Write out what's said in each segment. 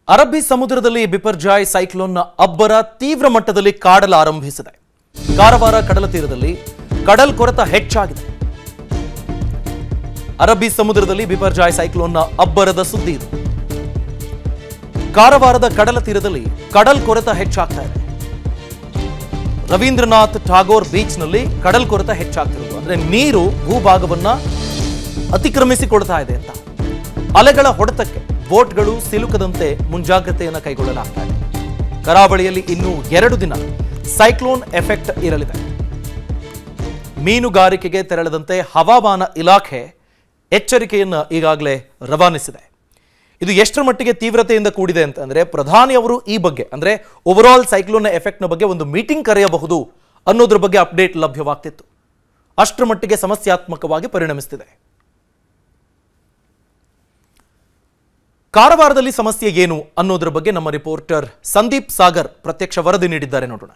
ಅರಬ್ಬಿ ಸಮುದ್ರದಲ್ಲಿ ಬಿಪರ್ಜಾಯ್ ಸೈಕ್ಲೋನ್ನ ಅಬ್ಬರ ತೀವ್ರ ಮಟ್ಟದಲ್ಲಿ ಕಾಡಲಾರಂಭಿಸಿದೆ ಕಾರವಾರ ಕಡಲ ತೀರದಲ್ಲಿ ಕಡಲ್ ಕೊರೆತ ಹೆಚ್ಚಾಗಿದೆ ಅರಬ್ಬಿ ಸಮುದ್ರದಲ್ಲಿ ಬಿಪರ್ಜಾಯ್ ಸೈಕ್ಲೋನ್ನ ಅಬ್ಬರದ ಸುದ್ದಿ ಇದು ಕಾರವಾರದ ಕಡಲ ತೀರದಲ್ಲಿ ಕಡಲ್ ಕೊರೆತ ಹೆಚ್ಚಾಗ್ತಾ ಇದೆ ರವೀಂದ್ರನಾಥ್ ಠಾಗೋರ್ ಬೀಚ್ನಲ್ಲಿ ಕಡಲ್ ಕೊರೆತ ಹೆಚ್ಚಾಗ್ತಿರೋದು ಅಂದ್ರೆ ನೀರು ಭೂಭಾಗವನ್ನ ಅತಿಕ್ರಮಿಸಿಕೊಳ್ತಾ ಇದೆ ಅಂತ ಅಲೆಗಳ ಹೊಡೆತಕ್ಕೆ ಬೋಟ್ಗಳು ಸಿಲುಕದಂತೆ ಮುಂಜಾಗ್ರತೆಯನ್ನು ಕೈಗೊಳ್ಳಲಾಗ್ತಾ ಇದೆ ಕರಾವಳಿಯಲ್ಲಿ ಇನ್ನೂ ಎರಡು ದಿನ ಸೈಕ್ಲೋನ್ ಎಫೆಕ್ಟ್ ಇರಲಿದೆ ಮೀನುಗಾರಿಕೆಗೆ ತೆರಳದಂತೆ ಹವಾಮಾನ ಇಲಾಖೆ ಎಚ್ಚರಿಕೆಯನ್ನು ಈಗಾಗಲೇ ರವಾನಿಸಿದೆ ಇದು ಎಷ್ಟರ ಮಟ್ಟಿಗೆ ತೀವ್ರತೆಯಿಂದ ಕೂಡಿದೆ ಅಂತಂದ್ರೆ ಪ್ರಧಾನಿ ಅವರು ಈ ಬಗ್ಗೆ ಅಂದ್ರೆ ಓವರಾಲ್ ಸೈಕ್ಲೋನ್ ಎಫೆಕ್ಟ್ನ ಬಗ್ಗೆ ಒಂದು ಮೀಟಿಂಗ್ ಕರೆಯಬಹುದು ಅನ್ನೋದ್ರ ಬಗ್ಗೆ ಅಪ್ಡೇಟ್ ಲಭ್ಯವಾಗ್ತಿತ್ತು ಅಷ್ಟರ ಮಟ್ಟಿಗೆ ಸಮಸ್ಯಾತ್ಮಕವಾಗಿ ಪರಿಣಮಿಸ್ತಿದೆ ಕಾರವಾರದಲ್ಲಿ ಸಮಸ್ಯೆ ಏನು ಅನ್ನೋದ್ರ ಬಗ್ಗೆ ನಮ್ಮ ರಿಪೋರ್ಟರ್ ಸಂದೀಪ್ ಸಾಗರ್ ಪ್ರತ್ಯಕ್ಷ ವರದಿ ನೀಡಿದ್ದಾರೆ ನೋಡೋಣ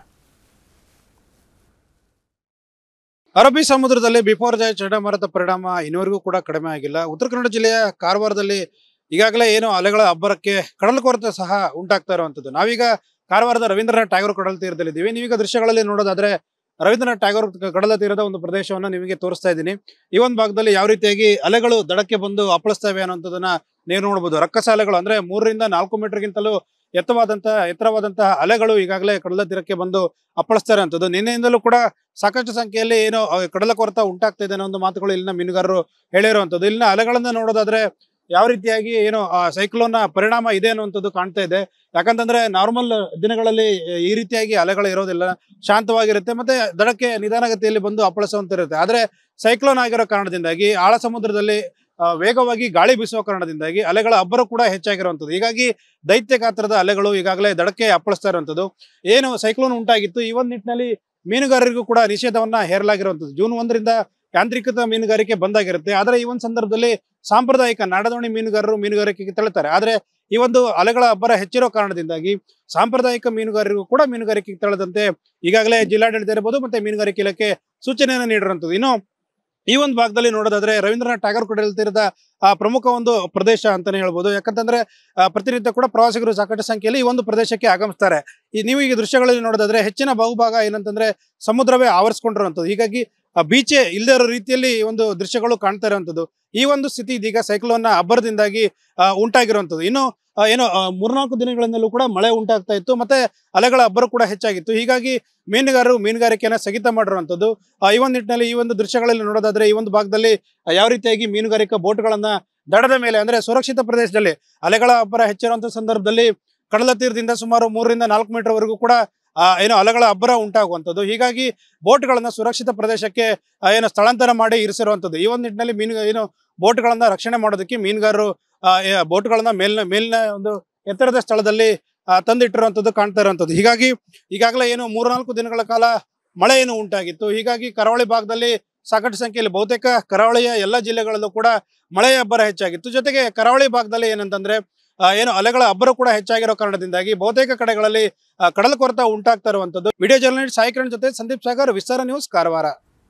ಅರಬ್ಬಿ ಸಮುದ್ರದಲ್ಲಿ ಬಿಪರ್ಜಾಯ್ ಚಂಡಮಾರುತ ಪರಿಣಾಮ ಇನ್ನುವರೆಗೂ ಕೂಡ ಕಡಿಮೆ ಆಗಿಲ್ಲ ಉತ್ತರ ಕನ್ನಡ ಜಿಲ್ಲೆಯ ಕಾರವಾರದಲ್ಲಿ ಈಗಾಗಲೇ ಏನು ಅಲೆಗಳ ಅಬ್ಬರಕ್ಕೆ ಕಡಲ ಕೊರತೆ ಸಹ ಉಂಟಾಗ್ತಾ ಇರುವಂತದ್ದು ನಾವೀಗ ಕಾರವಾರದ ರವೀಂದ್ರನಾಥ್ ಟ್ಯಾಗೋರ್ ಕಡಲ ತೀರದಲ್ಲಿದ್ದೀವಿ ನೀವೀಗ ದೃಶ್ಯಗಳಲ್ಲಿ ನೋಡೋದಾದ್ರೆ ರವೀಂದ್ರನಾಥ್ ಟ್ಯಾಗೋರ್ ಕಡಲ ತೀರದ ಒಂದು ಪ್ರದೇಶವನ್ನು ನಿಮಗೆ ತೋರಿಸ್ತಾ ಇದ್ದೀನಿ ಈ ಒಂದು ಭಾಗದಲ್ಲಿ ಯಾವ ರೀತಿಯಾಗಿ ಅಲೆಗಳು ದಡಕ್ಕೆ ಬಂದು ಅಪ್ಪಳಿಸ್ತವೆ ಅನ್ನೋಂಥದ್ದನ್ನ ನೀವು ನೋಡಬಹುದು ರಕ್ಕಸ ಅಲೆಗಳು ಅಂದ್ರೆ ಮೂರರಿಂದ ನಾಲ್ಕು ಮೀಟರ್ಗಿಂತಲೂ ಎತ್ತವಾದಂತಹ ಎತ್ತರವಾದಂತಹ ಅಲೆಗಳು ಈಗಾಗಲೇ ಕಡಲ ತೀರಕ್ಕೆ ಬಂದು ಅಪ್ಪಳಿಸ್ತಾ ಇರುವಂತದ್ದು ನಿನ್ನೆಯಿಂದಲೂ ಕೂಡ ಸಾಕಷ್ಟು ಸಂಖ್ಯೆಯಲ್ಲಿ ಏನು ಅಹ್, ಕಡಲ ಕೊರತ ಉಂಟಾಗ್ತಾ ಇದೆ ಅನ್ನೋ ಒಂದು ಮಾತುಗಳು ಇಲ್ಲಿನ ಮೀನುಗಾರರು ಹೇಳಿರುವಂತದ್ದು ಇಲ್ಲಿನ ಅಲೆಗಳನ್ನ ನೋಡೋದಾದ್ರೆ ಯಾವ ರೀತಿಯಾಗಿ ಏನು ಆ ಸೈಕ್ಲೋನ್ ಪರಿಣಾಮ ಇದೆ ಅನ್ನುವಂಥದ್ದು ಕಾಣ್ತಾ ಇದೆ ಯಾಕಂತಂದ್ರೆ ನಾರ್ಮಲ್ ದಿನಗಳಲ್ಲಿ ಈ ರೀತಿಯಾಗಿ ಅಲೆಗಳು ಇರೋದಿಲ್ಲ ಶಾಂತವಾಗಿರುತ್ತೆ ಮತ್ತೆ ದಡಕ್ಕೆ ನಿಧಾನಗತಿಯಲ್ಲಿ ಬಂದು ಅಪ್ಪಳಿಸುವಂತಿರುತ್ತೆ ಆದ್ರೆ ಸೈಕ್ಲೋನ್ ಆಗಿರೋ ಕಾರಣದಿಂದಾಗಿ ಆಳ ಸಮುದ್ರದಲ್ಲಿ ಆ, ವೇಗವಾಗಿ ಗಾಳಿ ಬೀಸುವ ಕಾರಣದಿಂದಾಗಿ ಅಲೆಗಳ ಅಬ್ಬರ ಕೂಡ ಹೆಚ್ಚಾಗಿರುವಂಥದ್ದು ಹೀಗಾಗಿ ದೈತ್ಯ ಗಾತ್ರದ ಅಲೆಗಳು ಈಗಾಗಲೇ ದಡಕ್ಕೆ ಅಪ್ಪಳಿಸ್ತಾ ಇರುವಂಥದ್ದು ಏನು ಸೈಕ್ಲೋನ್ ಉಂಟಾಗಿತ್ತು ಈ ಒಂದು ನಿಟ್ಟಿನಲ್ಲಿ ಮೀನುಗಾರರಿಗೂ ಕೂಡ ನಿಷೇಧವನ್ನ ಹೇರಲಾಗಿರುವಂಥದ್ದು ಜೂನ್ ಒಂದರಿಂದ ಯಾಂತ್ರಿಕೃತ ಮೀನುಗಾರಿಕೆ ಬಂದಾಗಿರುತ್ತೆ ಆದರೆ ಈ ಒಂದು ಸಂದರ್ಭದಲ್ಲಿ ಸಾಂಪ್ರದಾಯಿಕ ನಾಡದೋಣಿ ಮೀನುಗಾರರು ಮೀನುಗಾರಿಕೆಗೆ ತೆರಳುತ್ತಾರೆ ಆದರೆ ಈ ಒಂದು ಅಲೆಗಳ ಅಬ್ಬರ ಹೆಚ್ಚಿರೋ ಕಾರಣದಿಂದಾಗಿ ಸಾಂಪ್ರದಾಯಿಕ ಮೀನುಗಾರರಿಗೂ ಕೂಡ ಮೀನುಗಾರಿಕೆಗೆ ತೆರಳದಂತೆ ಈಗಾಗಲೇ ಜಿಲ್ಲಾಡಳಿತ ಇರಬಹುದು ಮತ್ತೆ ಮೀನುಗಾರಿಕೆ ಇಲಾಖೆ ಸೂಚನೆಯನ್ನು ನೀಡಿರುವಂಥದ್ದು ಇನ್ನು ಈ ಒಂದು ಭಾಗದಲ್ಲಿ ನೋಡೋದಾದ್ರೆ ರವೀಂದ್ರನಾಥ್ ಟ್ಯಾಗರ್ ಕಡಲ ತೀರದ ಆ, ಪ್ರಮುಖ ಒಂದು ಪ್ರದೇಶ ಅಂತಾನೆ ಹೇಳ್ಬೋದು ಯಾಕಂತಂದ್ರೆ ಆ, ಪ್ರತಿನಿತ್ಯ ಕೂಡ ಪ್ರವಾಸಿಗರು ಸಾಕಷ್ಟು ಸಂಖ್ಯೆಯಲ್ಲಿ ಈ ಒಂದು ಪ್ರದೇಶಕ್ಕೆ ಆಗಮಿಸ್ತಾರೆ ಈ ನೀವು ಈಗ ದೃಶ್ಯಗಳಲ್ಲಿ ನೋಡೋದಾದ್ರೆ ಹೆಚ್ಚಿನ ಬಹುಭಾಗ ಏನಂತಂದ್ರೆ ಸಮುದ್ರವೇ ಆವರಿಸ್ಕೊಂಡಿರುವಂಥದ್ದು ಹೀಗಾಗಿ ಬೀಚೆ ಇಲ್ಲದೇ ಇರೋ ರೀತಿಯಲ್ಲಿ ಈ ಒಂದು ದೃಶ್ಯಗಳು ಕಾಣ್ತಾ ಇರುವಂಥದ್ದು ಈ ಒಂದು ಸ್ಥಿತಿ ಇದೀಗ ಸೈಕ್ಲೋನ್ನ ಅಬ್ಬರದಿಂದಾಗಿ ಆ, ಉಂಟಾಗಿರುವಂಥದ್ದು ಇನ್ನು ಆ, ಏನು ಆ, ಮೂರ್ನಾಲ್ಕು ದಿನಗಳಿಂದಲೂ ಕೂಡ ಮಳೆ ಉಂಟಾಗ್ತಾ ಇತ್ತು ಮತ್ತೆ ಅಲೆಗಳ ಅಬ್ಬರ ಕೂಡ ಹೆಚ್ಚಾಗಿತ್ತು ಹೀಗಾಗಿ ಮೀನುಗಾರರು ಮೀನುಗಾರಿಕೆಯನ್ನ ಸ್ಥಗಿತ ಮಾಡಿರುವಂಥದ್ದು ಆ, ಈ ಒಂದು ನಿಟ್ಟಿನಲ್ಲಿ ಈ ಒಂದು ದೃಶ್ಯಗಳಲ್ಲಿ ನೋಡೋದಾದ್ರೆ ಈ ಒಂದು ಭಾಗದಲ್ಲಿ ಆ, ಯಾವ ರೀತಿಯಾಗಿ ಮೀನುಗಾರಿಕಾ ಬೋಟ್ಗಳನ್ನ ದಡದ ಮೇಲೆ ಅಂದ್ರೆ ಸುರಕ್ಷಿತ ಪ್ರದೇಶದಲ್ಲಿ ಅಲೆಗಳ ಅಬ್ಬರ ಹೆಚ್ಚಿರುವಂತಹ ಸಂದರ್ಭದಲ್ಲಿ ಕಡಲ ತೀರದಿಂದ ಸುಮಾರು ಮೂರರಿಂದ ನಾಲ್ಕು ಮೀಟರ್ ವರೆಗೂ ಕೂಡ ಆ, ಏನು ಅಲೆಗಳ ಅಬ್ಬರ ಉಂಟಾಗುವಂಥದ್ದು ಹೀಗಾಗಿ ಬೋಟ್ಗಳನ್ನ ಸುರಕ್ಷಿತ ಪ್ರದೇಶಕ್ಕೆ ಆ, ಏನು ಸ್ಥಳಾಂತರ ಮಾಡಿ ಇರಿಸಿರುವಂಥದ್ದು ಈ ಒಂದು ನಿಟ್ಟಿನಲ್ಲಿ ಮೀನು ಏನು ಬೋಟ್ಗಳನ್ನ ರಕ್ಷಣೆ ಮಾಡೋದಕ್ಕೆ ಮೀನುಗಾರರು ಆ, ಏ- ಬೋಟ್ಗಳನ್ನ ಮೇಲಿನ ಮೇಲಿನ ಒಂದು ಎತ್ತರದ ಸ್ಥಳದಲ್ಲಿ ಆ, ತಂದಿಟ್ಟಿರುವಂಥದ್ದು ಕಾಣ್ತಾ ಇರುವಂಥದ್ದು ಹೀಗಾಗಿ ಈಗಾಗಲೇ ಏನು ಮೂರ್ನಾಲ್ಕು ದಿನಗಳ ಕಾಲ ಮಳೆ ಏನು ಉಂಟಾಗಿತ್ತು ಹೀಗಾಗಿ ಕರಾವಳಿ ಭಾಗದಲ್ಲಿ ಸಾಕಷ್ಟು ಸಂಖ್ಯೆಯಲ್ಲಿ ಬಹುತೇಕ ಕರಾವಳಿಯ ಎಲ್ಲ ಜಿಲ್ಲೆಗಳಲ್ಲೂ ಕೂಡ ಮಳೆಯ ಅಬ್ಬರ ಹೆಚ್ಚಾಗಿತ್ತು ಜೊತೆಗೆ ಕರಾವಳಿ ಭಾಗದಲ್ಲಿ ಏನಂತಂದ್ರೆ ಆ, ಏನು ಅಲೆಗಳ ಅಬ್ಬರ ಕೂಡ ಹೆಚ್ಚಾಗಿರೋ ಕಾರಣದಿಂದಾಗಿ ಬಹುತೇಕ ಕಡೆಗಳಲ್ಲಿ ಆ, ಕಡಲ ಕೊರತ ಉಂಟಾಗ್ತಾ ಇರುವಂತದ್ದು ವಿಡಿಯೋ ಜರ್ನಲಿಸ್ಟ್ ಸಾಯಿ ಕಿರಣ್ ಜೊತೆ ಸಂದೀಪ್ ಸಾಗರ್ ವಿಸ್ತಾರ ನ್ಯೂಸ್ ಕಾರವಾರ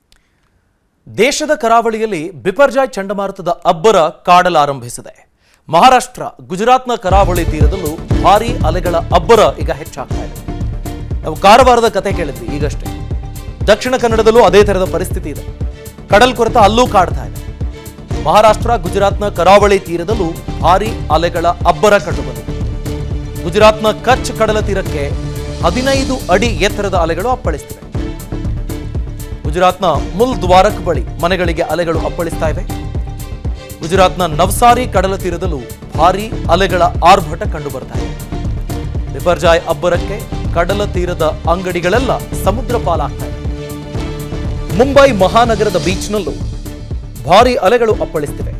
ದೇಶದ ಕರಾವಳಿಯಲ್ಲಿ ಬಿಪರ್ಜಾಯ್ ಚಂಡಮಾರುತದ ಅಬ್ಬರ ಕಾಡಲಾರಂಭಿಸಿದೆ ಮಹಾರಾಷ್ಟ್ರ ಗುಜರಾತ್ನ ಕರಾವಳಿ ತೀರದಲ್ಲೂ ಭಾರೀ ಅಲೆಗಳ ಅಬ್ಬರ ಈಗ ಹೆಚ್ಚಾಗ್ತಾ ಇದೆ ನಾವು ಕಾರವಾರದ ಕತೆ ಕೇಳಿದ್ವಿ ಈಗಷ್ಟೇ ದಕ್ಷಿಣ ಕನ್ನಡದಲ್ಲೂ ಅದೇ ಥರದ ಪರಿಸ್ಥಿತಿ ಇದೆ ಕಡಲ್ ಕೊರೆತ ಅಲ್ಲೂ ಕಾಡ್ತಾ ಇದೆ ಮಹಾರಾಷ್ಟ್ರ ಗುಜರಾತ್ನ ಕರಾವಳಿ ತೀರದಲ್ಲೂ ಭಾರೀ ಅಲೆಗಳ ಅಬ್ಬರ ಕಂಡುಬಂದಿದೆ ಗುಜರಾತ್ನ ಕಚ್ ಕಡಲ ತೀರಕ್ಕೆ ಹದಿನೈದು ಅಡಿ ಎತ್ತರದ ಅಲೆಗಳು ಅಪ್ಪಳಿಸ್ತಿವೆ ಗುಜರಾತ್ನ ಮುಲ್ ದ್ವಾರಕ್ ಬಳಿ ಮನೆಗಳಿಗೆ ಅಲೆಗಳು ಅಪ್ಪಳಿಸ್ತಾ ಇವೆ ಗುಜರಾತ್ನ ನವ್ಸಾರಿ ಕಡಲ ತೀರದಲ್ಲೂ ಭಾರೀ ಅಲೆಗಳ ಆರ್ಭಟ ಕಂಡು ಬರ್ತಾ ಇದೆ ಬಿಪರ್ಜಾಯ್ ಅಬ್ಬರಕ್ಕೆ ಕಡಲ ತೀರದ ಅಂಗಡಿಗಳೆಲ್ಲ ಸಮುದ್ರ ಪಾಲಾಗ್ತಾ ಇವೆ ಮುಂಬೈ ಮಹಾನಗರದ ಬೀಚ್ನಲ್ಲೂ ಭಾರೀ ಅಲೆಗಳು ಅಪ್ಪಳಿಸ್ತಿವೆ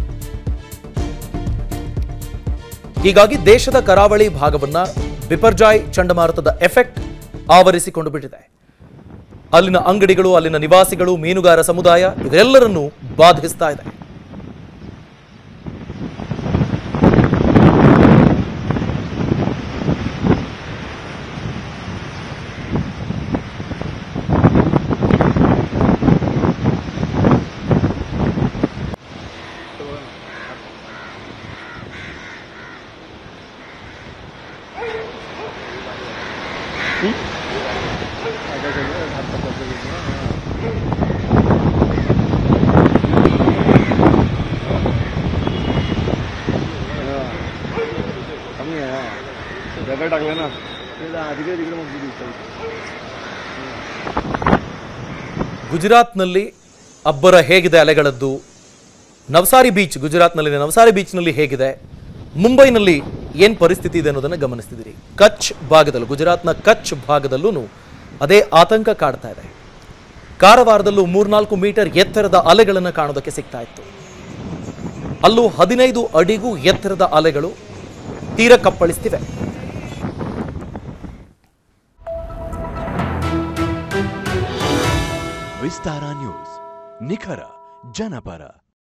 ಹೀಗಾಗಿ ದೇಶದ ಕರಾವಳಿ ಭಾಗವನ್ನ ಬಿಪರ್ಜಾಯ್ ಚಂಡಮಾರುತದ ಎಫೆಕ್ಟ್ ಆವರಿಸಿಕೊಂಡು ಬಿಟ್ಟಿದೆ ಅಲ್ಲಿನ ಅಂಗಡಿಗಳು ಅಲ್ಲಿನ ನಿವಾಸಿಗಳು ಮೀನುಗಾರ ಸಮುದಾಯ ಇದೆಲ್ಲರನ್ನೂ ಬಾಧಿಸ್ತಾ ಇದೆ कमी आहे दगड टाकले ना तिकडे तिकडे मग दिसतं ಗುಜರಾತ್ನಲ್ಲಿ ಅಬ್ಬರ ಹೇಗಿದೆ ಅಲೆಗಳದ್ದು ನವಸಾರಿ ಬೀಚ್ ಗುಜರಾತ್ನಲ್ಲಿನ ನವಸಾರಿ ಬೀಚ್ನಲ್ಲಿ ಹೇಗಿದೆ ಮುಂಬೈನಲ್ಲಿ ಏನು ಪರಿಸ್ಥಿತಿ ಇದೆ ಅನ್ನೋದನ್ನು ಗಮನಿಸ್ತಿದ್ದೀರಿ ಕಚ್ ಭಾಗದಲ್ಲೂ ಗುಜರಾತ್ನ ಕಚ್ ಭಾಗದಲ್ಲೂ ಅದೇ ಆತಂಕ ಕಾಡ್ತಾ ಇದೆ ಕಾರವಾರದಲ್ಲೂ ಮೂರ್ನಾಲ್ಕು ಮೀಟರ್ ಎತ್ತರದ ಅಲೆಗಳನ್ನು ಕಾಣೋದಕ್ಕೆ ಸಿಗ್ತಾ ಇತ್ತು ಅಲ್ಲೂ ಹದಿನೈದು ಅಡಿಗೂ ಎತ್ತರದ ಅಲೆಗಳು ತೀರ ಕಪ್ಪಳಿಸ್ತಿವೆ ವಿಸ್ತಾರ ನ್ಯೂಸ್ ನಿಖರ ಜನಪರ